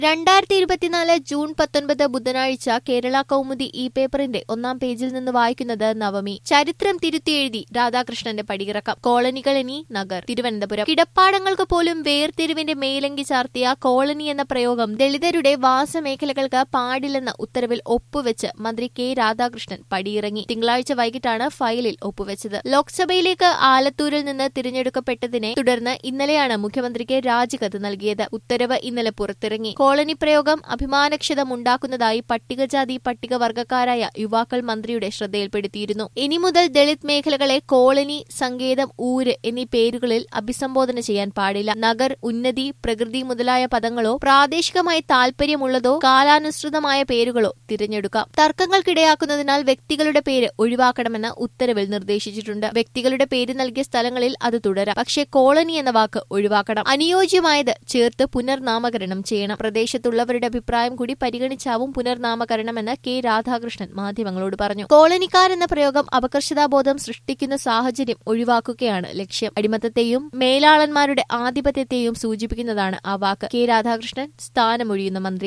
രണ്ടായിരത്തി ഇരുപത്തിനാല് ജൂൺ പത്തൊൻപത് ബുധനാഴ്ച കേരള കൗമുദി ഈ പേപ്പറിന്റെ ഒന്നാം പേജിൽ നിന്ന് വായിക്കുന്നത് നവമി ചരിത്രം തിരുത്തിയെഴുതി രാധാകൃഷ്ണന്റെ പടിയിറക്കം കോളനികൾ ഇനി നഗർ തിരുവനന്തപുരം കിടപ്പാടങ്ങൾക്ക് പോലും വേർതിരിവിന്റെ മേലങ്കി ചാർത്തിയ കോളനി എന്ന പ്രയോഗം ദളിതരുടെ വാസമേഖലകൾക്ക് പാടില്ലെന്ന ഉത്തരവിൽ ഒപ്പുവെച്ച് മന്ത്രി കെ രാധാകൃഷ്ണൻ പടിയിറങ്ങി തിങ്കളാഴ്ച വൈകിട്ടാണ് ഫയലിൽ ഒപ്പുവെച്ചത് ലോക്സഭയിലേക്ക് ആലത്തൂരിൽ നിന്ന് തിരഞ്ഞെടുക്കപ്പെട്ടതിനെ തുടർന്ന് ഇന്നലെയാണ് മുഖ്യമന്ത്രിക്ക് രാജിക്കത്ത് നൽകിയത് ഉത്തരവ് ഇന്നലെ പുറത്തിറങ്ങി കോളനി പ്രയോഗം അഭിമാനക്ഷതമുണ്ടാക്കുന്നതായി പട്ടികജാതി പട്ടികവർഗക്കാരായ യുവാക്കൾ മന്ത്രിയുടെ ശ്രദ്ധയിൽപ്പെടുത്തിയിരുന്നു ഇനി മുതൽ ദളിത് മേഖലകളെ കോളനി സങ്കേതം ഊര് എന്നീ പേരുകളിൽ അഭിസംബോധന ചെയ്യാൻ പാടില്ല നഗർ ഉന്നതി പ്രകൃതി മുതലായ പദങ്ങളോ പ്രാദേശികമായി താൽപര്യമുള്ളതോ കാലാനുസൃതമായ പേരുകളോ തിരഞ്ഞെടുക്കാം തർക്കങ്ങൾക്കിടയാക്കുന്നതിനാൽ വ്യക്തികളുടെ പേര് ഒഴിവാക്കണമെന്ന് ഉത്തരവിൽ നിർദ്ദേശിച്ചിട്ടുണ്ട് വ്യക്തികളുടെ പേര് നൽകിയ സ്ഥലങ്ങളിൽ അത് തുടരാം പക്ഷേ കോളനി എന്ന വാക്ക് ഒഴിവാക്കണം അനുയോജ്യമായത് ചേർത്ത് പുനർനാമകരണം ചെയ്യണം പ്രദേശത്തുള്ളവരുടെ അഭിപ്രായം കൂടി പരിഗണിച്ചാവും പുനർനാമകരണമെന്ന് കെ രാധാകൃഷ്ണൻ മാധ്യമങ്ങളോട് പറഞ്ഞു കോളനിക്കാരെന്ന പ്രയോഗം അപകർഷതാബോധം സൃഷ്ടിക്കുന്ന സാഹചര്യം ഒഴിവാക്കുകയാണ് ലക്ഷ്യം അടിമത്തത്തെയും മേലാളന്മാരുടെ ആധിപത്യത്തെയും സൂചിപ്പിക്കുന്നതാണ് ആ വാക്ക് കെ രാധാകൃഷ്ണൻ സ്ഥാനമൊഴിയുന്ന മന്ത്രി